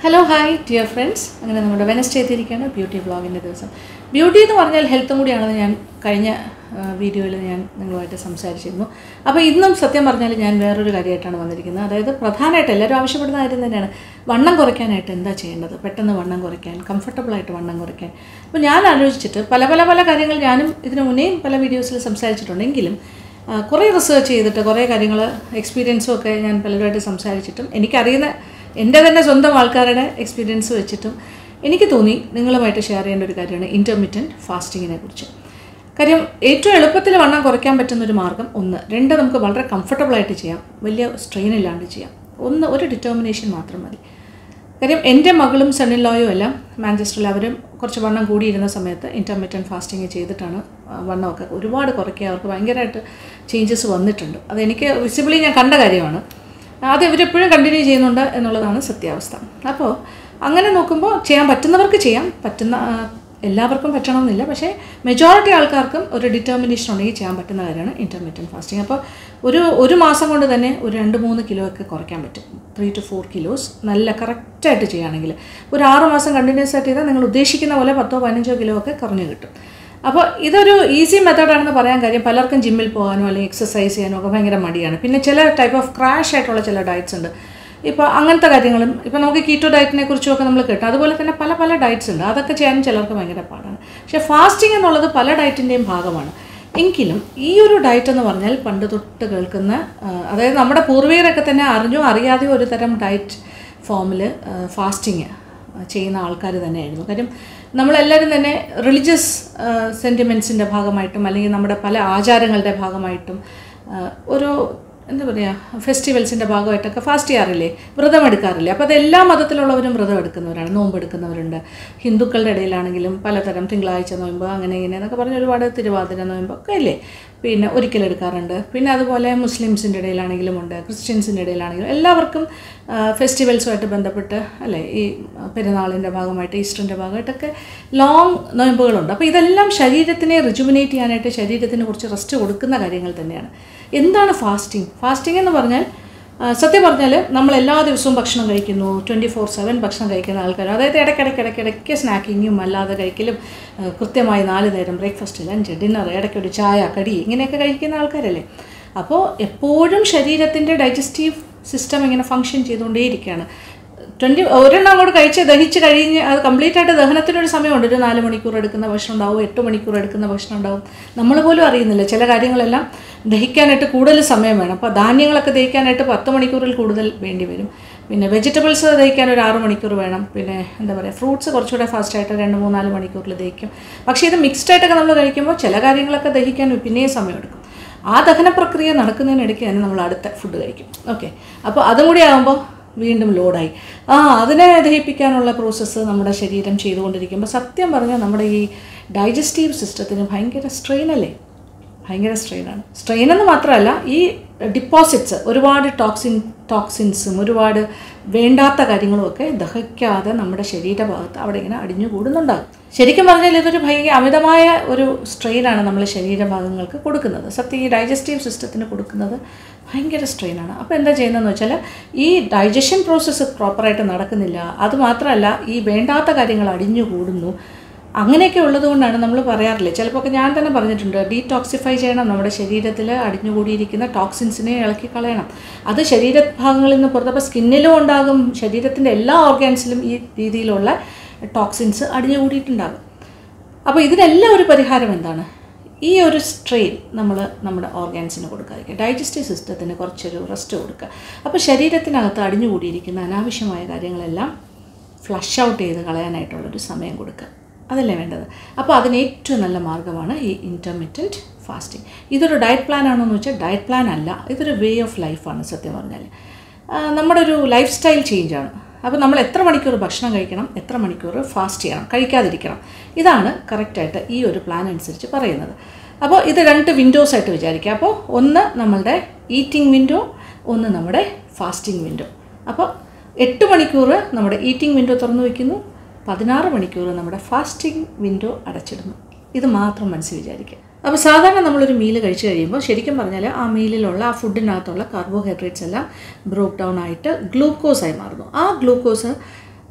hello hi dear friends അങ്ങനെ നമ്മുടെ Wednesday എത്തിയിരിക്കുകയാണ് ബ്യൂട്ടി വ്ളോഗിൻ്റെ ദിവസം ബ്യൂട്ടി എന്ന് പറഞ്ഞാൽ ഹെൽത്തും കൂടിയാണെന്ന് ഞാൻ കഴിഞ്ഞ വീഡിയോയിൽ ഞാൻ നിങ്ങളുമായിട്ട് സംസാരിച്ചിരുന്നു അപ്പോൾ ഇന്നും സത്യം പറഞ്ഞാൽ ഞാൻ വേറൊരു കാര്യമായിട്ടാണ് വന്നിരിക്കുന്നത് അതായത് പ്രധാനമായിട്ട് എല്ലാവരും ആവശ്യപ്പെടുന്ന കാര്യം തന്നെയാണ് വണ്ണം കുറയ്ക്കാനായിട്ട് എന്താ ചെയ്യേണ്ടത് പെട്ടെന്ന് വണ്ണം കുറയ്ക്കാൻ കംഫർട്ടബിളായിട്ട് വണ്ണം കുറയ്ക്കാൻ അപ്പോൾ ഞാൻ ആലോചിച്ചിട്ട് പല പല പല കാര്യങ്ങൾ ഞാനും ഇതിനു മുന്നേയും പല വീഡിയോസിൽ സംസാരിച്ചിട്ടുണ്ടെങ്കിലും ആ, കുറേ റിസർച്ച് ചെയ്തിട്ട് കുറേ കാര്യങ്ങൾ എക്സ്പീരിയൻസും ഒക്കെ ഞാൻ പലരുമായിട്ട് സംസാരിച്ചിട്ടും എനിക്കറിയുന്ന എൻ്റെ തന്നെ സ്വന്തം ആൾക്കാരുടെ എക്സ്പീരിയൻസ് വെച്ചിട്ടും എനിക്ക് തോന്നി നിങ്ങളുമായിട്ട് ഷെയർ ചെയ്യേണ്ട ഒരു കാര്യമാണ് ഇൻ്റർമീഡിയൻറ്റ് ഫാസ്റ്റിങ്ങിനെ കുറിച്ച് കാര്യം ഏറ്റവും എളുപ്പത്തിൽ വണ്ണം കുറയ്ക്കാൻ പറ്റുന്ന ഒരു മാർഗ്ഗം ഒന്ന് രണ്ട് നമുക്ക് വളരെ കംഫർട്ടബിളായിട്ട് ചെയ്യാം വലിയ സ്ട്രെയിൻ ഇല്ലാണ്ട് ചെയ്യാം ഒന്ന് ഒരു ഡിറ്റർമിനേഷൻ മാത്രം മതി കാര്യം എൻ്റെ മകളും സണ്ണിൻ ലോയും എല്ലാം മാഞ്ചസ്റ്ററിൽ അവരും കുറച്ച് വണ്ണം കൂടിയിരുന്ന സമയത്ത് ഇൻ്റർമീഡിയൻറ്റ് ഫാസ്റ്റിംഗ് ചെയ്തിട്ടാണ് ആ, വണ്ണമൊക്കെ ഒരുപാട് കുറയ്ക്കുക അവർക്ക് ഭയങ്കരമായിട്ട് ചേഞ്ചസ് വന്നിട്ടുണ്ട് അതെനിക്ക് വിസിബിളി ഞാൻ കണ്ട കാര്യമാണ് അത് ഇവരെപ്പോഴും കണ്ടിന്യൂ ചെയ്യുന്നുണ്ട് എന്നുള്ളതാണ് സത്യാവസ്ഥ അപ്പോൾ അങ്ങനെ നോക്കുമ്പോൾ ചെയ്യാൻ പറ്റുന്നവർക്ക് ചെയ്യാം പറ്റുന്ന ആ, എല്ലാവർക്കും പറ്റണമെന്നില്ല പക്ഷേ മെജോറിറ്റി ആൾക്കാർക്കും ഒരു ഡിറ്റർമിനേഷൻ ഉണ്ടെങ്കിൽ ചെയ്യാൻ പറ്റുന്ന കാര്യമാണ് ഇൻ്റർമീഡിയൻറ്റ് ഫാസ്റ്റിംഗ് അപ്പോൾ ഒരു ഒരു മാസം കൊണ്ട് തന്നെ ഒരു രണ്ട് മൂന്ന് കിലോ ഒക്കെ കുറയ്ക്കാൻ പറ്റും ത്രീ ടു ഫോർ കിലോസ് നല്ല കറക്റ്റായിട്ട് ചെയ്യുകയാണെങ്കിൽ ഒരു ആറ് മാസം കണ്ടിന്യൂസ് ആയിട്ട് ചെയ്താൽ നിങ്ങൾ ഉദ്ദേശിക്കുന്ന പോലെ പത്തോ പതിനഞ്ചോ കിലോ ഒക്കെ കുറഞ്ഞു കിട്ടും അപ്പോൾ ഇതൊരു ഈസി മെത്തേഡാണെന്ന് പറയാൻ കാര്യം പലർക്കും ജിമ്മിൽ പോകാനോ അല്ലെങ്കിൽ എക്സസൈസ് ചെയ്യാനോ ഒക്കെ ഭയങ്കര മടിയാണ് പിന്നെ ചില ടൈപ്പ് ഓഫ് ക്രാഷ് ആയിട്ടുള്ള ചില ഡയറ്റ്സ് ഉണ്ട് ഇപ്പോൾ അങ്ങനത്തെ കാര്യങ്ങളും ഇപ്പോൾ നമുക്ക് കീറ്റോ ഡയറ്റിനെ കുറിച്ചുമൊക്കെ നമ്മൾ കേട്ടു അതുപോലെ തന്നെ പല പല ഡയറ്റ്സ് ഉണ്ട് അതൊക്കെ ചെയ്യാൻ ചിലർക്ക് ഭയങ്കര പാടാണ് പക്ഷേ ഫാസ്റ്റിംഗ് എന്നുള്ളത് പല ഡയറ്റിൻ്റെയും ഭാഗമാണ് എങ്കിലും ഈ ഒരു ഡയറ്റ് എന്ന് പറഞ്ഞാൽ പണ്ട് തൊട്ട് കേൾക്കുന്ന ആ, അതായത് നമ്മുടെ പൂർവികരൊക്കെ തന്നെ അറിഞ്ഞോ അറിയാതെയോ ഒരു തരം ഡയറ്റ് ഫോമിൽ ഫാസ്റ്റിങ് ചെയ്യുന്ന ആൾക്കാർ തന്നെയായിരുന്നു കാര്യം നമ്മളെല്ലാവരും തന്നെ റിലീജിയസ് സെൻറ്റിമെൻറ്റ്സിൻ്റെ ഭാഗമായിട്ടും അല്ലെങ്കിൽ നമ്മുടെ പല ആചാരങ്ങളുടെ ഭാഗമായിട്ടും ആ, ഒരു എന്താ പറയുക ഫെസ്റ്റിവൽസിൻ്റെ ഭാഗമായിട്ടൊക്കെ ഫാസ്റ്റ് ചെയ്യാറില്ലേ വ്രതം എടുക്കാറില്ലേ അപ്പോൾ അത് എല്ലാ മതത്തിലുള്ളവരും വ്രതം എടുക്കുന്നവരാണ് നോമ്പ് എടുക്കുന്നവരുണ്ട് ഹിന്ദുക്കളുടെ ഇടയിലാണെങ്കിലും പലതരം തിങ്കളാഴ്ച നോയമ്പ് അങ്ങനെ ഇങ്ങനെ എന്നൊക്കെ പറഞ്ഞ് ഒരുപാട് തിരുവാതിര നോയമ്പ് ഒക്കെ ഇല്ലേ പിന്നെ ഒരിക്കലെടുക്കാറുണ്ട് പിന്നെ അതുപോലെ മുസ്ലിംസിൻ്റെ ഇടയിലാണെങ്കിലും ഉണ്ട് ക്രിസ്ത്യൻസിൻ്റെ ഇടയിലാണെങ്കിലും എല്ലാവർക്കും ഫെസ്റ്റിവൽസുമായിട്ട് ബന്ധപ്പെട്ട് അല്ലേ ഈ പെരുന്നാളിൻ്റെ ഭാഗമായിട്ട് ഈസ്റ്ററിൻ്റെ ഭാഗമായിട്ടൊക്കെ ലോങ് നോയമ്പുകളുണ്ട് അപ്പോൾ ഇതെല്ലാം ശരീരത്തിനെ റിജുമിനേറ്റ് ചെയ്യാനായിട്ട് ശരീരത്തിന് കുറച്ച് റെസ്റ്റ് കൊടുക്കുന്ന കാര്യങ്ങൾ തന്നെയാണ് എന്താണ് ഫാസ്റ്റിംഗ് ഫാസ്റ്റിംഗ് എന്ന് പറഞ്ഞാൽ ആ, സത്യം പറഞ്ഞാൽ നമ്മൾ എല്ലാ ദിവസവും ഭക്ഷണം കഴിക്കുന്നു ട്വൻറ്റി ഫോർ സെവൻ ഭക്ഷണം കഴിക്കുന്ന ആൾക്കാർ അതായത് ഇടയ്ക്കിടയ്ക്ക് ഇടയ്ക്കിടയ്ക്ക് സ്നാക്കിങ്ങും അല്ലാതെ കഴിക്കലും ആ, കൃത്യമായി നാല് നേരം ബ്രേക്ക്ഫാസ്റ്റ് ലഞ്ച് ഡിന്നർ ഇടയ്ക്കൊരു ചായ കടി ഇങ്ങനെയൊക്കെ കഴിക്കുന്ന ആൾക്കാരല്ലേ അപ്പോൾ എപ്പോഴും ശരീരത്തിൻ്റെ ഡൈജസ്റ്റീവ് സിസ്റ്റം ഇങ്ങനെ ഫങ്ഷൻ ചെയ്തുകൊണ്ടേയിരിക്കുകയാണ് ട്വൻറ്റി ഒരെണ്ണം അങ്ങോട്ട് കഴിച്ച് ദഹിച്ച് കഴിഞ്ഞ് അത് കംപ്ലീറ്റ് ആയിട്ട് ദഹനത്തിനൊരു സമയമുണ്ട് ഒരു നാല് മണിക്കൂർ എടുക്കുന്ന ഭക്ഷണം ഉണ്ടാവും എട്ട് മണിക്കൂർ എടുക്കുന്ന ഭക്ഷണം ഉണ്ടാവും നമ്മൾ പോലും അറിയുന്നില്ല ചില കാര്യങ്ങളെല്ലാം ദഹിക്കാനായിട്ട് കൂടുതൽ സമയം വേണം അപ്പോൾ ധാന്യങ്ങളൊക്കെ ദഹിക്കാനായിട്ട് പത്ത് മണിക്കൂറിൽ കൂടുതൽ വേണ്ടി വരും പിന്നെ വെജിറ്റബിൾസ് ദഹിക്കാൻ ഒരു ആറ് മണിക്കൂർ വേണം പിന്നെ എന്താ പറയുക ഫ്രൂട്ട്സ് കുറച്ചുകൂടെ ഫാസ്റ്റായിട്ട് രണ്ട് മൂന്നാല് മണിക്കൂറിൽ ദഹിക്കും പക്ഷേ ഇത് മിക്സ്ഡ് ആയിട്ടൊക്കെ നമ്മൾ കഴിക്കുമ്പോൾ ചില കാര്യങ്ങളൊക്കെ ദഹിക്കാൻ പിന്നെയും സമയമെടുക്കും ആ ദഹന പ്രക്രിയ നടക്കുന്നതിനിടയ്ക്ക് തന്നെ നമ്മൾ അടുത്ത ഫുഡ് കഴിക്കും ഓക്കെ അപ്പോൾ അതും കൂടി ആകുമ്പോൾ വീണ്ടും ലോഡായി ആ അതിനെ ദഹിപ്പിക്കാനുള്ള പ്രോസസ്സ് നമ്മുടെ ശരീരം ചെയ്തുകൊണ്ടിരിക്കുമ്പോൾ സത്യം പറഞ്ഞാൽ നമ്മുടെ ഈ ഡൈജസ്റ്റീവ് സിസ്റ്റത്തിന് ഭയങ്കര സ്ട്രെയിൻ അല്ലേ ഭയങ്കര സ്ട്രെയിനാണ് സ്ട്രെയിൻ എന്ന് മാത്രമല്ല ഈ ഡിപ്പോസിറ്റ്സ് ഒരുപാട് ടോക്സിൻ ടോക്സിൻസും ഒരുപാട് വേണ്ടാത്ത കാര്യങ്ങളും ഒക്കെ ദഹിക്കാതെ നമ്മുടെ ശരീരഭാഗത്ത് അവിടെ ഇങ്ങനെ അടിഞ്ഞു കൂടുന്നുണ്ടാകും ശരിക്കും പറഞ്ഞാൽ ഇതൊരു ഭയങ്കര അമിതമായ ഒരു സ്ട്രെയിനാണ് നമ്മൾ ശരീരഭാഗങ്ങൾക്ക് കൊടുക്കുന്നത് സത്യം ഈ ഡൈജസ്റ്റീവ് സിസ്റ്റത്തിന് കൊടുക്കുന്നത് ഭയങ്കര സ്ട്രെയിനാണ് അപ്പോൾ എന്താ ചെയ്യുന്നതെന്ന് വെച്ചാൽ ഈ ഡൈജഷൻ പ്രോസസ്സ് പ്രോപ്പറായിട്ട് നടക്കുന്നില്ല അതുമാത്രമല്ല ഈ വേണ്ടാത്ത കാര്യങ്ങൾ അടിഞ്ഞു കൂടുന്നു അങ്ങനെയൊക്കെ ഉള്ളതുകൊണ്ടാണ് നമ്മൾ പറയാറില്ലേ ചിലപ്പോൾ ഒക്കെ ഞാൻ തന്നെ പറഞ്ഞിട്ടുണ്ട് ഡീടോക്സിഫൈ ചെയ്യണം നമ്മുടെ ശരീരത്തിൽ അടിഞ്ഞുകൂടിയിരിക്കുന്ന ടോക്സിൻസിനെ ഇളക്കി കളയണം അത് ശരീരഭാഗങ്ങളിൽ നിന്ന് പുറത്തപ്പോൾ സ്കിന്നിലും ഉണ്ടാകും ശരീരത്തിൻ്റെ എല്ലാ ഓർഗാൻസിലും ഈ രീതിയിലുള്ള ടോക്സിൻസ് അടിഞ്ഞുകൂടിയിട്ടുണ്ടാകും അപ്പോൾ ഇതിനെല്ലാം ഒരു പരിഹാരം എന്താണ് ഈ ഒരു സ്ട്രെയിൻ നമ്മൾ നമ്മുടെ ഓർഗാൻസിന് കൊടുക്കാതിരിക്കുക ഡൈജസ്റ്റീവ് സിസ്റ്റത്തിന് കുറച്ചൊരു റെസ്റ്റ് കൊടുക്കുക അപ്പോൾ ശരീരത്തിനകത്ത് അടിഞ്ഞുകൂടിയിരിക്കുന്ന അനാവശ്യമായ കാര്യങ്ങളെല്ലാം ഫ്ലഷ് ഔട്ട് ചെയ്ത് കളയാനായിട്ടുള്ളൊരു സമയം കൊടുക്കുക അതല്ലേ വേണ്ടത് അപ്പോൾ അതിന് ഏറ്റവും നല്ല മാർഗ്ഗമാണ് ഈ ഇൻ്റർമീഡിയൻറ്റ് ഫാസ്റ്റിംഗ് ഇതൊരു ഡയറ്റ് പ്ലാൻ ആണോ എന്ന് വെച്ചാൽ ഡയറ്റ് പ്ലാൻ അല്ല ഇതൊരു വേ ഓഫ് ലൈഫാണ് സത്യം പറഞ്ഞാൽ ആ, നമ്മുടെ ഒരു ലൈഫ് സ്റ്റൈൽ ചേഞ്ചാണ് അപ്പോൾ നമ്മൾ എത്ര മണിക്കൂർ ഭക്ഷണം കഴിക്കണം എത്ര മണിക്കൂർ ഫാസ്റ്റ് ചെയ്യണം കഴിക്കാതിരിക്കണം ഇതാണ് കറക്റ്റായിട്ട് ഈ ഒരു പ്ലാൻ അനുസരിച്ച് പറയുന്നത് അപ്പോൾ ഇത് രണ്ട് വിൻഡോസ് ആയിട്ട് വിചാരിക്കുക അപ്പോൾ ഒന്ന് നമ്മളുടെ ഈറ്റിംഗ് വിൻഡോ ഒന്ന് നമ്മുടെ ഫാസ്റ്റിംഗ് വിൻഡോ അപ്പോൾ എട്ട് മണിക്കൂർ നമ്മുടെ ഈറ്റിംഗ് വിൻഡോ തുറന്നു വയ്ക്കുന്നു പതിനാറ് മണിക്കൂർ നമ്മുടെ ഫാസ്റ്റിംഗ് വിൻഡോ അടച്ചിടുന്നു ഇത് മാത്രം മനസ്സിൽ വിചാരിക്കുക അപ്പോൾ സാധാരണ നമ്മളൊരു മീൽ കഴിച്ചു കഴിയുമ്പോൾ ശരിക്കും പറഞ്ഞാൽ ആ മീലിലുള്ള ആ ഫുഡിനകത്തുള്ള കാർബോഹൈഡ്രേറ്റ്സ് എല്ലാം ബ്രോക്ക് ഡൗൺ ആയിട്ട് ഗ്ലൂക്കോസായി മാറുന്നു ആ ഗ്ലൂക്കോസ്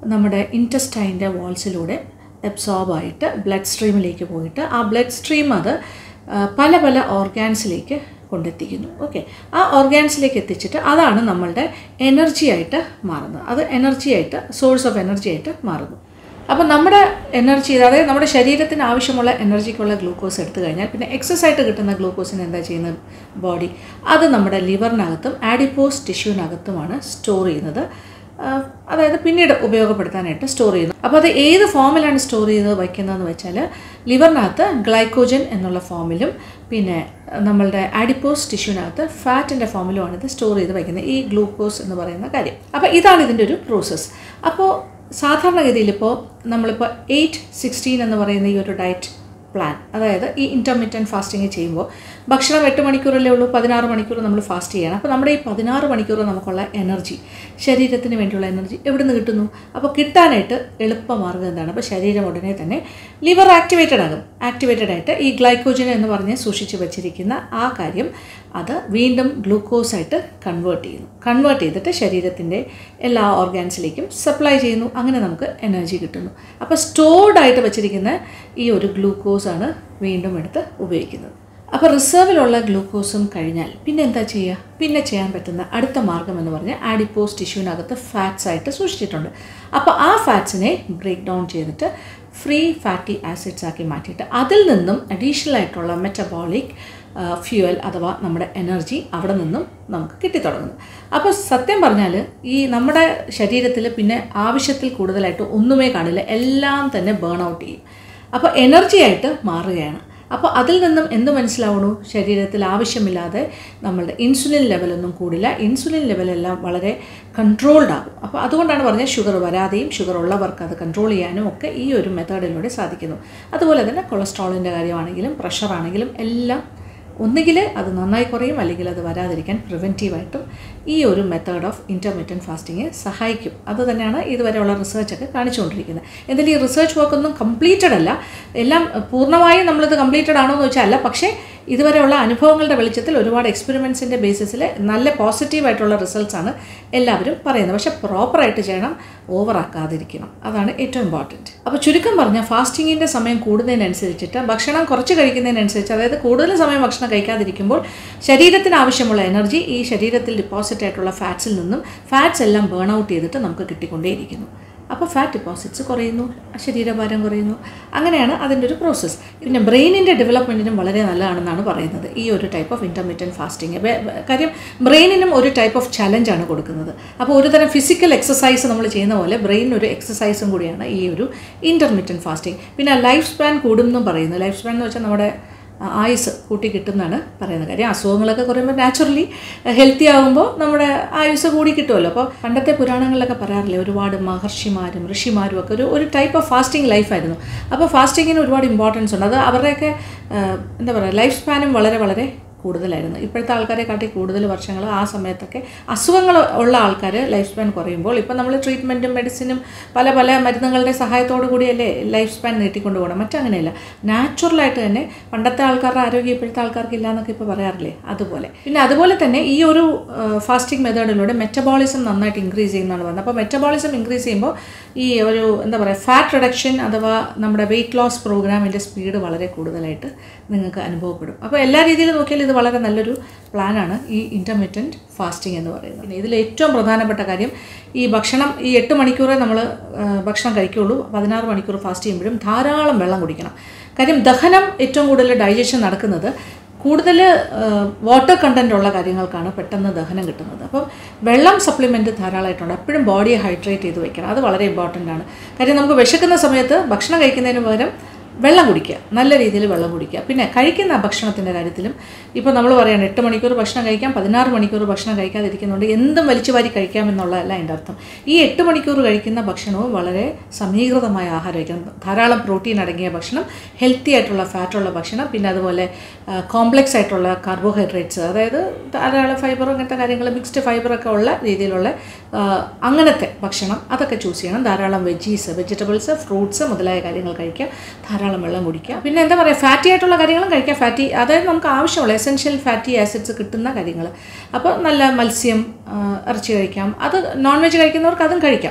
നമ്മുടെ ഇൻറ്റസ്റ്റൈൻ്റെ വാൾസിലൂടെ അബ്സോർബായിട്ട് ബ്ലഡ് സ്ട്രീമിലേക്ക് പോയിട്ട് ആ ബ്ലഡ് സ്ട്രീം അത് ആ, പല പല ഓർഗാൻസിലേക്ക് കൊണ്ടെത്തിക്കുന്നു ഓക്കെ ആ ഓർഗാൻസിലേക്ക് എത്തിച്ചിട്ട് അതാണ് നമ്മളുടെ എനർജി ആയിട്ട് മാറുന്നത് അത് എനർജി ആയിട്ട് സോഴ്സ് ഓഫ് എനർജി ആയിട്ട് മാറുന്നു അപ്പോൾ നമ്മുടെ എനർജി അതായത് നമ്മുടെ ശരീരത്തിന് ആവശ്യമുള്ള എനർജിക്കുള്ള ഗ്ലൂക്കോസ് എടുത്തു കഴിഞ്ഞാൽ പിന്നെ എക്സസ് ആയിട്ട് കിട്ടുന്ന ഗ്ലൂക്കോസിന് എന്താ ചെയ്യുന്നത് ബോഡി അത് നമ്മുടെ ലിവറിനകത്തും ആഡിപ്പോസ് ടിഷ്യൂവിനകത്തുമാണ് സ്റ്റോർ ചെയ്യുന്നത് ആ, അതായത് പിന്നീട് ഉപയോഗപ്പെടുത്താനായിട്ട് സ്റ്റോർ ചെയ്യുന്നു അപ്പോൾ അത് ഏത് ഫോമിലാണ് സ്റ്റോർ ചെയ്ത് വയ്ക്കുന്നതെന്ന് വെച്ചാൽ ലിവറിനകത്ത് ഗ്ലൈക്കോജൻ എന്നുള്ള ഫോമിലും പിന്നെ നമ്മളുടെ ആഡിപ്പോസ് ടിഷ്യൂവിനകത്ത് ഫാറ്റിൻ്റെ ഫോമിലുമാണ് ഇത് സ്റ്റോർ ചെയ്ത് വയ്ക്കുന്നത് ഈ ഗ്ലൂക്കോസ് എന്ന് പറയുന്ന കാര്യം അപ്പോൾ ഇതാണ് ഇതിൻ്റെ ഒരു പ്രോസസ്സ് അപ്പോൾ സാധാരണഗതിയിൽ ഇപ്പോൾ നമ്മളിപ്പോൾ എയ്റ്റ് സിക്സ്റ്റീൻ എന്ന് പറയുന്ന ഈ ഒരു ഡയറ്റ് പ്ലാൻ അതായത് ഈ ഇൻ്റർമീഡിയൻറ്റ് ഫാസ്റ്റിംഗ് ചെയ്യുമ്പോൾ ഭക്ഷണം എട്ട് മണിക്കൂറല്ലേ ഉള്ളൂ പതിനാറ് മണിക്കൂർ നമ്മൾ ഫാസ്റ്റ് ചെയ്യണം അപ്പോൾ നമ്മുടെ ഈ പതിനാറ് മണിക്കൂർ നമുക്കുള്ള എനർജി ശരീരത്തിന് വേണ്ടിയുള്ള എനർജി എവിടെ നിന്ന് കിട്ടുന്നു അപ്പോൾ കിട്ടാനായിട്ട് എളുപ്പമാർഗ്ഗം എന്താണ് അപ്പോൾ ശരീരം ഉടനെ തന്നെ ലിവർ ആക്ടിവേറ്റഡ് ആകും ആക്ടിവേറ്റഡ് ആയിട്ട് ഈ ഗ്ലൈക്കോജൻ എന്ന് പറഞ്ഞ് സൂക്ഷിച്ച് വെച്ചിരിക്കുന്ന ആ കാര്യം അത് വീണ്ടും ഗ്ലൂക്കോസായിട്ട് കൺവേർട്ട് ചെയ്യുന്നു കൺവേർട്ട് ചെയ്തിട്ട് ശരീരത്തിൻ്റെ എല്ലാ ഓർഗാൻസിലേക്കും സപ്ലൈ ചെയ്യുന്നു അങ്ങനെ നമുക്ക് എനർജി കിട്ടുന്നു അപ്പോൾ സ്റ്റോർഡ് ആയിട്ട് വെച്ചിരിക്കുന്ന ഈ ഒരു ഗ്ലൂക്കോസാണ് വീണ്ടും എടുത്ത് ഉപയോഗിക്കുന്നത് അപ്പോൾ റിസർവിലുള്ള ഗ്ലൂക്കോസും കഴിഞ്ഞാൽ പിന്നെ എന്താ ചെയ്യുക പിന്നെ ചെയ്യാൻ പറ്റുന്ന അടുത്ത മാർഗം എന്ന് പറഞ്ഞാൽ ആഡിപ്പോസ് ടിഷ്യൂവിനകത്ത് ഫാറ്റ്സ് ആയിട്ട് സൂക്ഷിച്ചിട്ടുണ്ട് അപ്പോൾ ആ ഫാറ്റ്സിനെ ബ്രേക്ക് ഡൗൺ ചെയ്തിട്ട് ഫ്രീ ഫാറ്റി ആസിഡ്സ് ആക്കി മാറ്റിയിട്ട് അതിൽ നിന്നും അഡീഷണൽ ആയിട്ടുള്ള മെറ്റബോളിക് ഫ്യൂവൽ അഥവാ നമ്മുടെ എനർജി അവിടെ നിന്നും നമുക്ക് കിട്ടിത്തുടങ്ങുന്നു അപ്പോൾ സത്യം പറഞ്ഞാൽ ഈ നമ്മുടെ ശരീരത്തിൽ പിന്നെ ആവശ്യത്തിൽ കൂടുതലായിട്ട് ഒന്നുമേ കാണില്ല എല്ലാം തന്നെ ബേൺ ഔട്ട് ചെയ്യും അപ്പോൾ എനർജി ആയിട്ട് മാറുകയാണ് അപ്പോൾ അതിൽ നിന്നും എന്ത് മനസ്സിലാവണു ശരീരത്തിൽ ആവശ്യമില്ലാതെ നമ്മളുടെ ഇൻസുലിൻ ലെവലൊന്നും കൂടില്ല ഇൻസുലിൻ ലെവലെല്ലാം വളരെ കൺട്രോൾഡ് ആകും അപ്പോൾ അതുകൊണ്ടാണ് പറഞ്ഞത് ഷുഗർ വരാതെയും ഷുഗർ ഉള്ളവർക്ക് അത് കൺട്രോൾ ചെയ്യാനും ഒക്കെ ഈ ഒരു മെത്തേഡിലൂടെ സാധിക്കുന്നു അതുപോലെ തന്നെ കൊളസ്ട്രോളിൻ്റെ കാര്യമാണെങ്കിലും പ്രഷറാണെങ്കിലും എല്ലാം ഒന്നുകിൽ അത് നന്നായി കുറയും അല്ലെങ്കിൽ അത് വരാതിരിക്കാൻ പ്രിവെൻറ്റീവായിട്ടും ഈ ഒരു മെത്തേഡ് ഓഫ് ഇൻ്റർമീഡിയൻറ്റ് ഫാസ്റ്റിങ് സഹായിക്കും അത് തന്നെയാണ് ഇതുവരെയുള്ള റിസർച്ചൊക്കെ കാണിച്ചുകൊണ്ടിരിക്കുന്നത് എന്തായാലും ഈ റിസർച്ച് വർക്കൊന്നും കംപ്ലീറ്റഡ് അല്ല എല്ലാം പൂർണ്ണമായും നമ്മളിത് കംപ്ലീറ്റഡ് ആണോ എന്ന് വെച്ചാൽ അല്ല പക്ഷേ ഇതുവരെയുള്ള അനുഭവങ്ങളുടെ വെളിച്ചത്തിൽ ഒരുപാട് എക്സ്പെരിമെൻസിൻ്റെ ബേസിസിൽ നല്ല പോസിറ്റീവായിട്ടുള്ള റിസൾട്ട്സ് ആണ് എല്ലാവരും പറയുന്നത് പക്ഷേ പ്രോപ്പറായിട്ട് ചെയ്യണം ഓവറാക്കാതിരിക്കണം അതാണ് ഏറ്റവും ഇമ്പോർട്ടൻറ്റ് അപ്പോൾ ചുരുക്കം പറഞ്ഞാൽ ഫാസ്റ്റിങ്ങിൻ്റെ സമയം കൂടുന്നതിനനുസരിച്ചിട്ട് ഭക്ഷണം കുറച്ച് കഴിക്കുന്നതിനനുസരിച്ച് അതായത് കൂടുതൽ സമയം ഭക്ഷണം കഴിക്കാതിരിക്കുമ്പോൾ ശരീരത്തിന് ആവശ്യമുള്ള എനർജി ഈ ശരീരത്തിൽ ഡിപ്പോസിറ്റ് ആയിട്ടുള്ള ഫാറ്റ്സിൽ നിന്നും ഫാറ്റ്സ് എല്ലാം ബേൺ ഔട്ട് ചെയ്തിട്ട് നമുക്ക് കിട്ടിക്കൊണ്ടേയിരിക്കുന്നു അപ്പോൾ ഫാറ്റ് ഡിപ്പോസിറ്റ്സ് കുറയുന്നു ശരീരഭാരം കുറയുന്നു അങ്ങനെയാണ് അതിൻ്റെ ഒരു പ്രോസസ്സ് പിന്നെ ബ്രെയിനിൻ്റെ ഡെവലപ്മെൻറ്റിനും വളരെ നല്ലതാണെന്നാണ് പറയുന്നത് ഈ ഒരു ടൈപ്പ് ഓഫ് ഇൻ്റർമീഡിയൻറ്റ് ഫാസ്റ്റിംഗ് കാര്യം ബ്രെയിനിനും ഒരു ടൈപ്പ് ഓഫ് ചലഞ്ചാണ് കൊടുക്കുന്നത് അപ്പോൾ ഒരു തരം ഫിസിക്കൽ എക്സസൈസ് നമ്മൾ ചെയ്യുന്ന പോലെ ബ്രെയിനിന് ഒരു എക്സസൈസും കൂടിയാണ് ഈ ഒരു ഇൻ്റർമീഡിയൻറ്റ് ഫാസ്റ്റിംഗ് പിന്നെ ലൈഫ് സ്പാൻ കൂടും എന്നും പറയുന്നു ലൈഫ് സ്പാൻ എന്ന് വെച്ചാൽ നമ്മുടെ ആയുസ് കൂട്ടി കിട്ടുമെന്നാണ് പറയുന്നത് കാര്യം അസുഖങ്ങളൊക്കെ കുറയുമ്പോൾ നാച്ചുറലി ഹെൽത്തി ആകുമ്പോൾ നമ്മുടെ ആയുസ് കൂടി കിട്ടുമല്ലോ അപ്പോൾ പണ്ടത്തെ പുരാണങ്ങളിലൊക്കെ പറയാറില്ലേ ഒരുപാട് മഹർഷിമാരും ഋഷിമാരും ഒക്കെ ഒരു ഒരു ടൈപ്പ് ഓഫ് ഫാസ്റ്റിംഗ് ലൈഫായിരുന്നു അപ്പോൾ ഫാസ്റ്റിങ്ങിന് ഒരുപാട് ഇമ്പോർട്ടൻസ് ഉണ്ട് അത് അവരുടെയൊക്കെ ആ, എന്താ പറയുക ലൈഫ് സ്പാനും വളരെ വളരെ കൂടുതലായിരുന്നു ഇപ്പോഴത്തെ ആൾക്കാരെ കാട്ടി കൂടുതൽ വർഷങ്ങൾ ആ സമയത്തൊക്കെ അസുഖങ്ങൾ ഉള്ള ആൾക്കാർ ലൈഫ് സ്പാൻ കുറയുമ്പോൾ ഇപ്പം നമ്മൾ ട്രീറ്റ്മെൻറ്റും മെഡിസിനും പല പല മരുന്നുകളുടെ സഹായത്തോടു കൂടിയല്ലേ ലൈഫ് സ്പാൻ നീട്ടിക്കൊണ്ട് പോകണം മറ്റങ്ങനെയല്ല നാച്ചുറലായിട്ട് തന്നെ പണ്ടത്തെ ആൾക്കാരുടെ ആരോഗ്യം ഇപ്പോഴത്തെ ആൾക്കാർക്ക് ഇല്ല എന്നൊക്കെ ഇപ്പോൾ പറയാറില്ലേ അതുപോലെ പിന്നെ അതുപോലെ തന്നെ ഈ ഒരു ഫാസ്റ്റിംഗ് മെത്തേഡിലൂടെ മെറ്റബോളിസം നന്നായിട്ട് ഇൻക്രീസ് ചെയ്യുന്നതാണ് പറയുന്നത് അപ്പോൾ മെറ്റബോളിസം ഇൻക്രീസ് ചെയ്യുമ്പോൾ ഈ ഒരു എന്താ പറയുക ഫാറ്റ് റിഡക്ഷൻ അഥവാ നമ്മുടെ വെയിറ്റ് ലോസ് പ്രോഗ്രാമിൻ്റെ സ്പീഡ് വളരെ കൂടുതലായിട്ട് നിങ്ങൾക്ക് അനുഭവപ്പെടും അപ്പോൾ എല്ലാ രീതിയിലും നോക്കിയാൽ ഇത് വളരെ നല്ലൊരു പ്ലാനാണ് ഈ ഇൻ്റർമീഡിയൻറ്റ് ഫാസ്റ്റിംഗ് എന്ന് പറയുന്നത് പിന്നെ ഇതിൽ ഏറ്റവും പ്രധാനപ്പെട്ട കാര്യം ഈ ഭക്ഷണം ഈ എട്ട് മണിക്കൂറേ നമ്മൾ ഭക്ഷണം കഴിക്കുകയുള്ളൂ പതിനാറ് മണിക്കൂർ ഫാസ്റ്റ് ചെയ്യുമ്പോഴും ധാരാളം വെള്ളം കുടിക്കണം കാര്യം ദഹനം ഏറ്റവും കൂടുതൽ ഡൈജഷൻ നടക്കുന്നത് കൂടുതൽ വാട്ടർ കണ്ടൻ്റ് ഉള്ള കാര്യങ്ങൾക്കാണ് പെട്ടെന്ന് ദഹനം കിട്ടുന്നത് അപ്പം വെള്ളം സപ്ലിമെൻറ്റ് ധാരാളമായിട്ടുണ്ട് എപ്പോഴും ബോഡിയെ ഹൈഡ്രേറ്റ് ചെയ്ത് വെക്കണം അത് വളരെ ഇമ്പോർട്ടൻ്റ് ആണ് കാര്യം നമുക്ക് വിശക്കുന്ന സമയത്ത് ഭക്ഷണം കഴിക്കുന്നതിന് പകരം വെള്ളം കുടിക്കുക നല്ല രീതിയിൽ വെള്ളം കുടിക്കുക പിന്നെ കഴിക്കുന്ന ഭക്ഷണത്തിൻ്റെ കാര്യത്തിലും ഇപ്പോൾ നമ്മൾ പറയുകയാണ് എട്ട് മണിക്കൂർ ഭക്ഷണം കഴിക്കാം പതിനാറ് മണിക്കൂർ ഭക്ഷണം കഴിക്കാതിരിക്കുന്നുണ്ട് എന്തും വലിച്ചു വാരി കഴിക്കാമെന്നുള്ളതല്ല എൻ്റെ അർത്ഥം ഈ എട്ട് മണിക്കൂർ കഴിക്കുന്ന ഭക്ഷണവും വളരെ സമീകൃതമായ ആഹാരം കഴിക്കണം ധാരാളം പ്രോട്ടീൻ അടങ്ങിയ ഭക്ഷണം ഹെൽത്തി ആയിട്ടുള്ള ഫാറ്റുള്ള ഭക്ഷണം പിന്നെ അതുപോലെ കോംപ്ലക്സ് ആയിട്ടുള്ള കാർബോഹൈഡ്രേറ്റ്സ് അതായത് ധാരാളം ഫൈബർ അങ്ങനത്തെ കാര്യങ്ങൾ മിക്സ്ഡ് ഫൈബറൊക്കെ ഉള്ള രീതിയിലുള്ള ആ, അങ്ങനത്തെ ഭക്ഷണം അതൊക്കെ ചൂസ് ചെയ്യണം ധാരാളം വെജീസ് വെജിറ്റബിൾസ് ഫ്രൂട്ട്സ് മുതലായ കാര്യങ്ങൾ കഴിക്കുക ധാരാളം വെള്ളം കുടിക്കുക പിന്നെ എന്താ പറയുക ഫാറ്റി ആയിട്ടുള്ള കാര്യങ്ങളും കഴിക്കുക ഫാറ്റി അതായത് നമുക്ക് ആവശ്യമുള്ള എസെൻഷ്യൽ ഫാറ്റി ആസിഡ്സ് കിട്ടുന്ന കാര്യങ്ങൾ അപ്പോൾ നല്ല മത്സ്യം ആ, ഇറച്ചി കഴിക്കാം അത് നോൺ വെജ് കഴിക്കുന്നവർക്ക് അതും കഴിക്കാം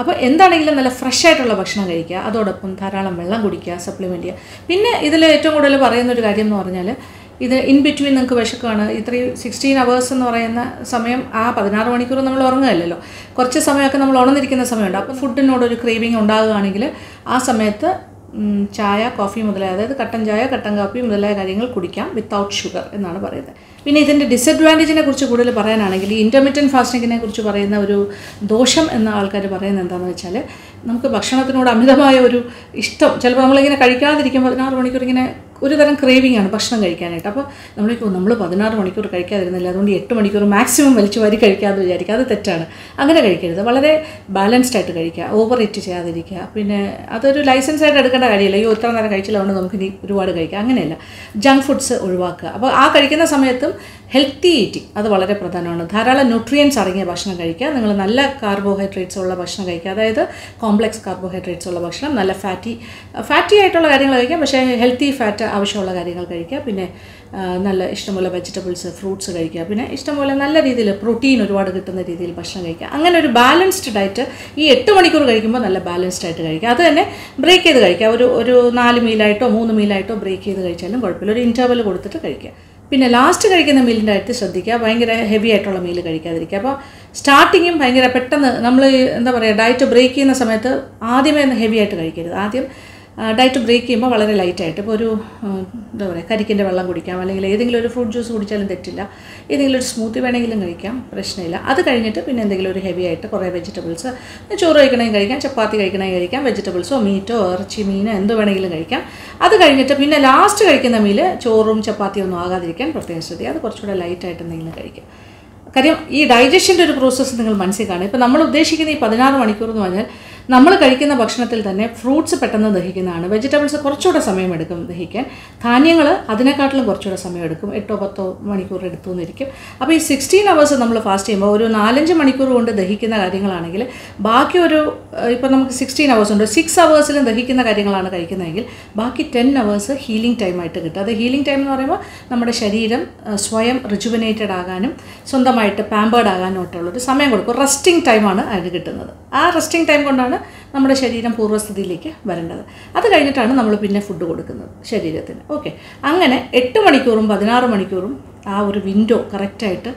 അപ്പോൾ എന്താണെങ്കിലും നല്ല ഫ്രഷ് ആയിട്ടുള്ള ഭക്ഷണം കഴിക്കുക അതോടൊപ്പം ധാരാളം വെള്ളം കുടിക്കുക സപ്ലിമെൻറ്റ് ചെയ്യുക പിന്നെ ഇതിൽ ഏറ്റവും കൂടുതൽ പറയുന്ന ഒരു കാര്യം എന്ന് പറഞ്ഞാൽ ഇത് ഇൻ ബിറ്റ്വീൻ നിങ്ങൾക്ക് വിശക്കാണ് ഇത്രയും സിക്സ്റ്റീൻ അവേഴ്സ് എന്ന് പറയുന്ന സമയം ആ പതിനാറ് മണിക്കൂർ നമ്മൾ ഉറങ്ങുകയല്ലോ കുറച്ച് സമയമൊക്കെ നമ്മൾ ഉണർന്നിരിക്കുന്ന സമയമുണ്ട് അപ്പോൾ ഫുഡിനോടൊരു ക്രേവിങ് ഉണ്ടാകുകയാണെങ്കിൽ ആ സമയത്ത് ഉം, ചായ കോഫി മുതലായ അതായത് കട്ടൻ ചായ കട്ടൻ കാപ്പി മുതലായ കാര്യങ്ങൾ കുടിക്കാം വിത്തൗട്ട് ഷുഗർ എന്നാണ് പറയുന്നത് പിന്നെ ഇതിൻ്റെ ഡിസഡ്വാൻറ്റേജിനെ കുറിച്ച് കൂടുതൽ പറയാനാണെങ്കിൽ ഈ ഇൻ്റർമീഡിയൻ ഫാസ്റ്റിങ്ങിനെ കുറിച്ച് പറയുന്ന ഒരു ദോഷം എന്ന ആൾക്കാർ പറയുന്നത് എന്താണെന്ന് വെച്ചാൽ നമുക്ക് ഭക്ഷണത്തിനോട് അമിതമായ ഒരു ഇഷ്ടം ചിലപ്പോൾ നമ്മളിങ്ങനെ കഴിക്കാതിരിക്കുമ്പോൾ പതിനാറ് മണിക്കൂർ ഇങ്ങനെ ഒരു തരം ക്രേവിംഗ് ആണ് ഭക്ഷണം കഴിക്കാനായിട്ട് അപ്പോൾ നമ്മൾ നമ്മൾ പതിനാറ് മണിക്കൂർ കഴിക്കാതിരുന്നില്ല അതുകൊണ്ട് എട്ട് മണിക്കൂർ മാക്സിമം വലിച്ചു വാരി കഴിക്കാമെന്ന് വിചാരിക്കുക അത് തെറ്റാണ് അങ്ങനെ കഴിക്കരുത് വളരെ ബാലൻസ്ഡ് ആയിട്ട് കഴിക്കുക ഓവർ ഇറ്റ് ചെയ്യാതിരിക്കുക പിന്നെ അതൊരു ലൈസൻസ് ആയിട്ട് എടുക്കേണ്ട കാര്യമില്ല അയ്യോ ഇത്ര നേരം കഴിച്ചില്ല അതുകൊണ്ട് നമുക്ക് ഇനി ഒരുപാട് കഴിക്കാം അങ്ങനെയല്ല ജങ്ക് ഫുഡ്സ് ഒഴിവാക്കുക അപ്പോൾ ആ കഴിക്കുന്ന സമയത്തും ഹെൽത്തി ഈറ്റിംഗ് അത് വളരെ പ്രധാനമാണ് ധാരാളം ന്യൂട്രിയൻസ് അടങ്ങിയ ഭക്ഷണം കഴിക്കുക നിങ്ങൾ നല്ല കാർബോഹൈഡ്രേറ്റ്സ് ഉള്ള ഭക്ഷണം കഴിക്കുക അതായത് കോംപ്ലക്സ് കാർബോഹൈഡ്രേറ്റ്സ് ഉള്ള ഭക്ഷണം നല്ല ഫാറ്റി ഫാറ്റി ആയിട്ടുള്ള കാര്യങ്ങൾ കഴിക്കാം പക്ഷേ ഹെൽത്തി ഫാറ്റ് ആവശ്യമുള്ള കാര്യങ്ങൾ കഴിക്കുക പിന്നെ ആ, നല്ല ഇഷ്ടംപോലെ വെജിറ്റബിൾസ് ഫ്രൂട്ട്സ് കഴിക്കുക പിന്നെ ഇഷ്ടംപോലെ നല്ല രീതിയിൽ പ്രോട്ടീൻ ഒരുപാട് കിട്ടുന്ന രീതിയിൽ ഭക്ഷണം കഴിക്കുക അങ്ങനെ ഒരു ബാലൻസ്ഡ് ഡയറ്റ് ഈ എട്ട് മണിക്കൂർ കഴിക്കുമ്പോൾ നല്ല ബാലൻസ്ഡ് ആയിട്ട് കഴിക്കുക അത് തന്നെ ബ്രേക്ക് ചെയ്ത് കഴിക്കുക ഒരു ഒരു നാല് മീലായിട്ടോ മൂന്ന് മീലായിട്ടോ ബ്രേക്ക് ചെയ്ത് കഴിച്ചാലും കുഴപ്പമില്ല ഒരു ഇൻ്റർവൽ കൊടുത്തിട്ട് കഴിക്കുക പിന്നെ ലാസ്റ്റ് കഴിക്കുന്ന മീലിൻ്റെ കാര്യത്തിൽ ശ്രദ്ധിക്കുക ഭയങ്കര ഹെവി ആയിട്ടുള്ള മീൽ കഴിക്കാതിരിക്കുക അപ്പോൾ സ്റ്റാർട്ടിങ്ങും ഭയങ്കര പെട്ടെന്ന് നമ്മൾ എന്താ പറയുക ഡയറ്റ് ബ്രേക്ക് ചെയ്യുന്ന സമയത്ത് ആദ്യമേ ഒന്ന് ഹെവി ആയിട്ട് കഴിക്കരുത് ആദ്യം ഡയറ്റ് ബ്രേക്ക് ചെയ്യുമ്പോൾ വളരെ ലൈറ്റായിട്ട് ഇപ്പോൾ ഒരു ആ, എന്താ പറയുക കരിക്കിൻ്റെ വെള്ളം കുടിക്കാം അല്ലെങ്കിൽ ഏതെങ്കിലും ഒരു ഫ്രൂട്ട് ജ്യൂസ് കുടിച്ചാലും തെറ്റില്ല ഏതെങ്കിലും ഒരു സ്മൂത്തി വേണമെങ്കിലും കഴിക്കാം പ്രശ്നമില്ല അത് കഴിഞ്ഞിട്ട് പിന്നെ എന്തെങ്കിലും ഒരു ഹെവി ആയിട്ട് കുറേ വെജിറ്റബിൾസ് ചോറ് കഴിക്കണമെങ്കിൽ കഴിക്കാം ചപ്പാത്തി കഴിക്കണമെങ്കിൽ കഴിക്കാം വെജിറ്റബിൾസോ മീറ്റോ ഇറച്ചി മീനോ എന്ത് വേണമെങ്കിലും കഴിക്കാം അത് കഴിഞ്ഞിട്ട് പിന്നെ ലാസ്റ്റ് കഴിക്കുന്ന മീല് ചോറും ചപ്പാത്തിയും ഒന്നും ആകാതിരിക്കാൻ പ്രത്യേകം ശ്രദ്ധിക്കുക അത് കുറച്ചുകൂടെ ലൈറ്റായിട്ട് എന്തെങ്കിലും കഴിക്കാം കാര്യം ഈ ഡൈജഷൻ്റെ ഒരു പ്രോസസ്സ് നിങ്ങൾ മനസ്സിൽ കാണും ഇപ്പോൾ നമ്മൾ ഉദ്ദേശിക്കുന്ന ഈ പതിനാറ് മണിക്കൂർ എന്ന് പറഞ്ഞാൽ നമ്മൾ കഴിക്കുന്ന ഭക്ഷണത്തിൽ തന്നെ ഫ്രൂട്ട്സ് പെട്ടെന്ന് ദഹിക്കുന്നതാണ് വെജിറ്റബിൾസ് കുറച്ചുകൂടെ സമയമെടുക്കും ദഹിക്കാൻ ധാന്യങ്ങൾ അതിനെക്കാട്ടിലും കുറച്ചുകൂടെ സമയമെടുക്കും എട്ടോ പത്തോ മണിക്കൂർ എടുത്തു എന്നിരിക്കും അപ്പോൾ ഈ സിക്സ്റ്റീൻ അവേഴ്സ് നമ്മൾ ഫാസ്റ്റ് ചെയ്യുമ്പോൾ ഒരു നാലഞ്ച് മണിക്കൂർ കൊണ്ട് ദഹിക്കുന്ന കാര്യങ്ങളാണെങ്കിൽ ബാക്കി ഒരു ഇപ്പോൾ നമുക്ക് സിക്സ്റ്റീൻ അവേഴ്സ് ഉണ്ട് സിക്സ് അവേഴ്സിലും ദഹിക്കുന്ന കാര്യങ്ങളാണ് കഴിക്കുന്നതെങ്കിൽ ബാക്കി ടെൻ അവേഴ്സ് ഹീലിംഗ് ടൈമായിട്ട് കിട്ടും അത് ഹീലിംഗ് ടൈം എന്ന് പറയുമ്പോൾ നമ്മുടെ ശരീരം ആ, സ്വയം റിജുവിനേറ്റഡ് ആകാനും സ്വന്തമായിട്ട് പാമ്പേർഡ് ആകാനും ഒക്കെയുള്ളൊരു സമയം കൊടുക്കും റെസ്റ്റിംഗ് ടൈമാണ് അതിന് കിട്ടുന്നത് ആ റെസ്റ്റിംഗ് ടൈം കൊണ്ടാണ് നമ്മുടെ ശരീരം പൂർവ്വസ്ഥിതിയിലേക്ക് വരേണ്ടത് അത് കഴിഞ്ഞിട്ടാണ് നമ്മൾ പിന്നെ ഫുഡ് കൊടുക്കുന്നത് ശരീരത്തിന് ഓക്കെ അങ്ങനെ എട്ട് മണിക്കൂറും പതിനാറ് മണിക്കൂറും ആ ഒരു വിൻഡോ കറക്റ്റായിട്ട്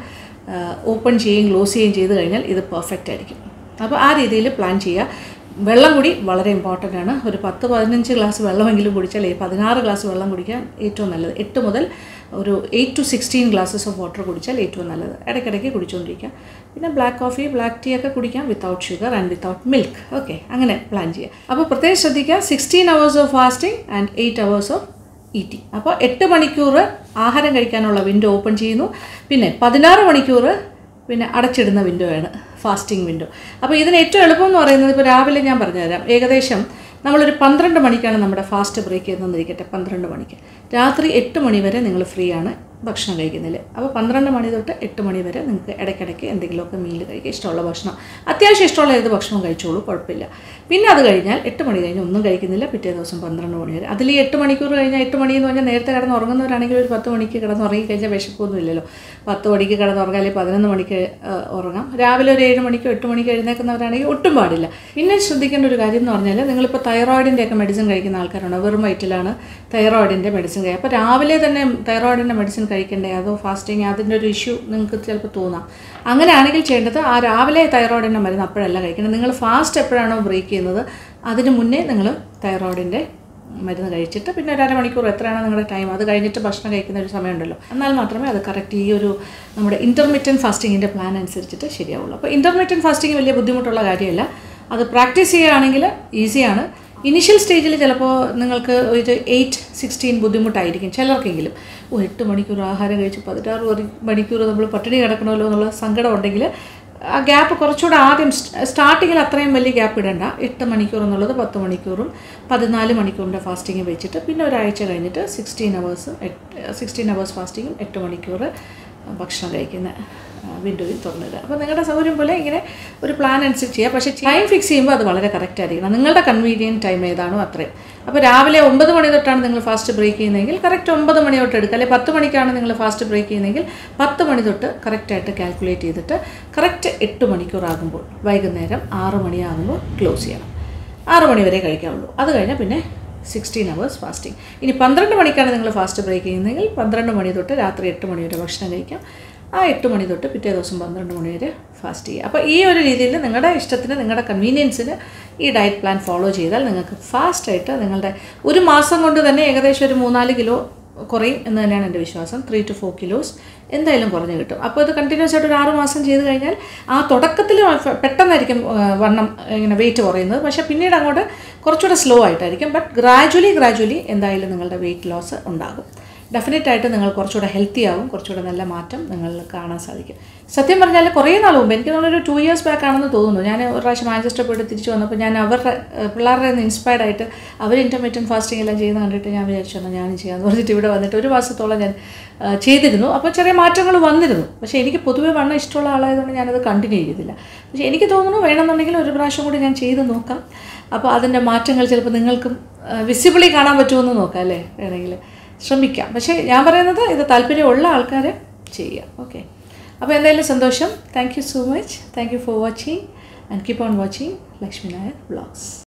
ഓപ്പൺ ചെയ്യുകയും ക്ലോസ് ചെയ്യുകയും ചെയ്ത് കഴിഞ്ഞാൽ ഇത് പെർഫെക്റ്റ് ആയിരിക്കും അപ്പോൾ ആ രീതിയിൽ പ്ലാൻ ചെയ്യുക വെള്ളം കൂടി വളരെ ഇമ്പോർട്ടൻ്റ് ആണ് ഒരു പത്ത് പതിനഞ്ച് ഗ്ലാസ് വെള്ളമെങ്കിലും കുടിച്ചാൽ ഈ പതിനാറ് ഗ്ലാസ് വെള്ളം കുടിക്കാൻ ഏറ്റവും നല്ലത് എട്ട് മുതൽ ഒരു eight to sixteen glasses of water കുടിച്ചാൽ ഏറ്റവും നല്ലത് ഇടയ്ക്കിടയ്ക്ക് കുടിച്ചുകൊണ്ടിരിക്കുക പിന്നെ ബ്ലാക്ക് കോഫി ബ്ലാക്ക് ടീ ഒക്കെ കുടിക്കാം without sugar and without milk okay അങ്ങനെ പ്ലാൻ ചെയ്യുക അപ്പോൾ പ്രത്യേകം ശ്രദ്ധിക്കുക sixteen hours of fasting and eight hours of eating അപ്പോൾ എട്ട് മണിക്കൂർ ആഹാരം കഴിക്കാനുള്ള വിൻഡോ ഓപ്പൺ ചെയ്യുന്നു പിന്നെ പതിനാറ് മണിക്കൂർ പിന്നെ അടച്ചിടുന്ന വിൻഡോ ആണ് ഫാസ്റ്റിംഗ് വിൻഡോ അപ്പോൾ ഇതിന് ഏറ്റവും എളുപ്പം എന്ന് പറയുന്നത് ഇപ്പോൾ രാവിലെ ഞാൻ പറഞ്ഞുതരാം ഏകദേശം നമ്മളൊരു പന്ത്രണ്ട് മണിക്കാണ് നമ്മുടെ ഫാസ്റ്റ് ബ്രേക്ക് ചെയ്യുന്നതെന്നിരിക്കട്ടെ പന്ത്രണ്ട് മണിക്ക് രാത്രി എട്ട് മണി വരെ നിങ്ങൾ ഫ്രീ ആണ് ഭക്ഷണം കഴിക്കുന്നതിൽ അപ്പോൾ പന്ത്രണ്ട് മണി തൊട്ട് എട്ട് മണി വരെ നിങ്ങൾക്ക് ഇടയ്ക്കിടയ്ക്ക് എന്തെങ്കിലുമൊക്കെ മീൽ കഴിക്കുക ഇഷ്ടമുള്ള ഭക്ഷണം അത്യാവശ്യം ഇഷ്ടമുള്ള ഏത് ഭക്ഷണവും കഴിച്ചോളൂ കുഴപ്പമില്ല പിന്നെ അത് കഴിഞ്ഞാൽ എട്ട് മണി കഴിഞ്ഞ് ഒന്നും കഴിക്കുന്നില്ല പിറ്റേ ദിവസം പന്ത്രണ്ട് മണി വരെ അതിൽ ഈ എട്ട് മണിക്കൂർ കഴിഞ്ഞാൽ എട്ട് മണി എന്ന് പറഞ്ഞാൽ നേരത്തെ കിടന്ന് ഉറങ്ങുന്നവരാണെങ്കിൽ ഒരു പത്ത് മണിക്ക് കിടന്ന് ഉറങ്ങി കഴിഞ്ഞാൽ വിശപ്പൊന്നും ഇല്ലല്ലോ പത്ത് മണിക്ക് കിടന്ന് ഉറങ്ങാം അല്ലെങ്കിൽ പതിനൊന്ന് മണിക്ക് ആ, ഉറങ്ങാം രാവിലെ ഒരു ഏഴ് മണിക്കോ എട്ട് മണിക്ക് എഴുന്നേൽക്കുന്നവരാണെങ്കിൽ ഒട്ടും പാടില്ല പിന്നെ ശ്രദ്ധിക്കേണ്ട ഒരു കാര്യം എന്ന് പറഞ്ഞാൽ നിങ്ങളിപ്പോൾ തൈറോയിഡിൻ്റെ ഒക്കെ മെഡിസിൻ കഴിക്കുന്ന ആൾക്കാരുണ്ട് വെറും വയറ്റിലാണ് തൈറോയിഡിൻ്റെ മെഡിസിൻ കഴിക്കുക അപ്പോൾ രാവിലെ തന്നെ തൈറോയിഡിൻ്റെ മെഡിസിൻ കഴിക്കണ്ടേ അതോ ഫാസ്റ്റിങ് അതിൻ്റെ ഒരു ഇഷ്യൂ നിങ്ങൾക്ക് ചിലപ്പോൾ തോന്നാം അങ്ങനെയാണെങ്കിൽ ചെയ്യേണ്ടത് ആ രാവിലെ തൈറോയിഡിൻ്റെ മരുന്ന് അപ്പോഴല്ല കഴിക്കേണ്ടത് നിങ്ങൾ ഫാസ്റ്റ് എപ്പോഴാണോ ബ്രേക്ക് ചെയ്യുന്നത് അതിന് മുന്നേ നിങ്ങൾ തൈറോയിഡിൻ്റെ മരുന്ന് കഴിച്ചിട്ട് പിന്നെ ഒരു അരമണിക്കൂർ എത്രയാണ് നിങ്ങളുടെ ടൈം അത് കഴിഞ്ഞിട്ട് ഭക്ഷണം കഴിക്കുന്ന ഒരു സമയമുണ്ടല്ലോ എന്നാൽ മാത്രമേ അത് കറക്റ്റ് ഈ ഒരു നമ്മുടെ ഇൻ്റർമീഡിയൻ ഫാസ്റ്റിങ്ങിൻ്റെ പ്ലാൻ അനുസരിച്ചിട്ട് ശരിയാവുള്ളൂ അപ്പോൾ ഇൻ്റർമീഡിയൻ ഫാസ്റ്റിംഗ് വലിയ ബുദ്ധിമുട്ടുള്ള കാര്യമല്ല അത് പ്രാക്ടീസ് ചെയ്യുകയാണെങ്കിൽ ഈസിയാണ് ഇനിഷ്യൽ സ്റ്റേജിൽ ചിലപ്പോൾ നിങ്ങൾക്ക് ഒരു എയ്റ്റ് സിക്സ്റ്റീൻ ബുദ്ധിമുട്ടായിരിക്കും ചിലർക്കെങ്കിലും ഓ എട്ട് മണിക്കൂർ ആഹാരം കഴിച്ച് പതിനാറ് മണി- മണിക്കൂർ നമ്മൾ പട്ടിണി കിടക്കണമല്ലോ എന്നുള്ള സങ്കടം ഉണ്ടെങ്കിൽ ആ ഗ്യാപ്പ് കുറച്ചുകൂടെ ആദ്യം സ്റ്റാർട്ടിങ്ങിൽ അത്രയും വലിയ ഗ്യാപ്പ് ഇടണ്ട എട്ട് മണിക്കൂർ എന്നുള്ളത് പത്ത് മണിക്കൂറും പതിനാല് മണിക്കൂറിൻ്റെ ഫാസ്റ്റിംഗ് വെച്ചിട്ട് പിന്നെ ഒരാഴ്ച കഴിഞ്ഞിട്ട് സിക്സ്റ്റീൻ അവേഴ്സ് സിക്സ്റ്റീൻ അവേഴ്സ് ഫാസ്റ്റിങ്ങും എട്ട് മണിക്കൂർ ഭക്ഷണം കഴിക്കുന്ന വിൻഡോയിൽ തുറന്നിടുക അപ്പോൾ നിങ്ങളുടെ സൗകര്യം പോലെ ഇങ്ങനെ ഒരു പ്ലാൻ അനുസരിച്ച് ചെയ്യുക പക്ഷേ ടൈം ഫിക്സ് ചെയ്യുമ്പോൾ അത് വളരെ കറക്റ്റ് ആയിരിക്കണം നിങ്ങളുടെ കൺവീനിയൻറ്റ് ടൈം ഏതാണോ അത്രയും അപ്പോൾ രാവിലെ ഒമ്പത് മണി തൊട്ടാണ് നിങ്ങൾ ഫാസ്റ്റ് ബ്രേക്ക് ചെയ്യുന്നതെങ്കിൽ കറക്റ്റ് ഒമ്പത് മണി തൊട്ട് എടുക്കുക അല്ലെങ്കിൽ പത്ത് മണിക്കാണ് നിങ്ങൾ ഫാസ്റ്റ് ബ്രേക്ക് ചെയ്യുന്നതെങ്കിൽ പത്ത് മണി തൊട്ട് കറക്റ്റായിട്ട് കാൽക്കുലേറ്റ് ചെയ്തിട്ട് കറക്റ്റ് എട്ട് മണിക്കൂറാകുമ്പോൾ വൈകുന്നേരം ആറ് മണിയാകുമ്പോൾ ക്ലോസ് ചെയ്യണം ആറ് മണി വരെ കഴിക്കാവുള്ളൂ അത് കഴിഞ്ഞാൽ പിന്നെ സിക്സ്റ്റീൻ അവേഴ്സ് ഫാസ്റ്റിംഗ് ഇനി പന്ത്രണ്ട് മണിക്കാണ് നിങ്ങൾ ഫാസ്റ്റ് ബ്രേക്ക് ചെയ്യുന്നതെങ്കിൽ പന്ത്രണ്ട് മണി തൊട്ട് രാത്രി എട്ട് മണി വരെ ഭക്ഷണം കഴിക്കാം ആ എട്ട് മണി തൊട്ട് പിറ്റേ ദിവസം പന്ത്രണ്ട് മണി വരെ ഫാസ്റ്റ് ചെയ്യുക അപ്പോൾ ഈ ഒരു രീതിയിൽ നിങ്ങളുടെ ഇഷ്ടത്തിന് നിങ്ങളുടെ കൺവീനിയൻസിന് ഈ ഡയറ്റ് പ്ലാൻ ഫോളോ ചെയ്താൽ നിങ്ങൾക്ക് ഫാസ്റ്റായിട്ട് നിങ്ങളുടെ ഒരു മാസം കൊണ്ട് തന്നെ ഏകദേശം ഒരു മൂന്നാല് കിലോ കുറയും എന്ന് തന്നെയാണ് എൻ്റെ വിശ്വാസം ത്രീ ടു ഫോർ കിലോസ് എന്തായാലും കുറഞ്ഞു കിട്ടും അപ്പോൾ ഇത് കണ്ടിന്യൂസ് ആയിട്ട് ഒരു ആറ് മാസം ചെയ്ത് കഴിഞ്ഞാൽ ആ തുടക്കത്തിൽ പെട്ടെന്നായിരിക്കും ആ, വണ്ണം ഇങ്ങനെ വെയിറ്റ് കുറയുന്നത് പക്ഷേ പിന്നീട് അങ്ങോട്ട് കുറച്ചുകൂടെ സ്ലോ ആയിട്ടായിരിക്കും ബട്ട് ഗ്രാജുവലി ഗ്രാജുവലി എന്തായാലും നിങ്ങളുടെ വെയിറ്റ് ലോസ് ഉണ്ടാകും ഡെഫിനറ്റ് ആയിട്ട് നിങ്ങൾ കുറച്ചുകൂടെ ഹെൽത്തി ആവും കുറച്ചുകൂടെ നല്ല മാറ്റം നിങ്ങൾക്ക് കാണാൻ സാധിക്കും സത്യം പറഞ്ഞാൽ കുറേ നാൾ മുമ്പ് എനിക്ക് തോന്നുന്നു ഒരു ടു ഇയേഴ്സ് ബാക്ക് ആണെന്ന് തോന്നുന്നു ഞാൻ ഒരു പ്രാവശ്യം മാഞ്ചസ്റ്റർ പോയിട്ട് തിരിച്ചു വന്നപ്പോൾ ഞാൻ അവരുടെ ഏഹ്, പിള്ളേരുടെ നിന്ന് ഇൻസ്പയർഡ് ആയിട്ട് അവർ ഇൻ്റർമീഡിയറ്റ് ഫാസ്റ്റിംഗ് എല്ലാം ചെയ്യുന്ന കണ്ടിട്ട് ഞാൻ വിചാരിച്ചു എന്നാൽ ഞാനും ചെയ്യാമെന്ന് പറഞ്ഞിട്ട് ഇവിടെ വന്നിട്ട് ഒരു മാസത്തോളം ഞാൻ ആ, ചെയ്തിരുന്നു അപ്പോൾ ചെറിയ മാറ്റങ്ങൾ വന്നിരുന്നു പക്ഷേ എനിക്ക് പൊതുവേ വണ്ണം ഇഷ്ടമുള്ള ആളായതുകൊണ്ട് ഞാനത് കണ്ടിന്യൂ ചെയ്തില്ല പക്ഷേ എനിക്ക് തോന്നുന്നു വേണമെന്നുണ്ടെങ്കിൽ ഒരു പ്രാവശ്യം കൂടി ഞാൻ ചെയ്ത് നോക്കാം അപ്പോൾ അതിൻ്റെ മാറ്റങ്ങൾ ചിലപ്പോൾ നിങ്ങൾക്കും വിസിബിളി കാണാൻ പറ്റുമെന്ന് നോക്കാം അല്ലേ വേണമെങ്കിൽ ശ്രമിക്കാം പക്ഷേ ഞാൻ പറയുന്നത് ഇത് താല്പര്യമുള്ള ആൾക്കാർ ചെയ്യുക ഓക്കെ അപ്പോൾ എന്തായാലും സന്തോഷം thank you so much thank you for watching and keep on watching Lakshmi Nair vlogs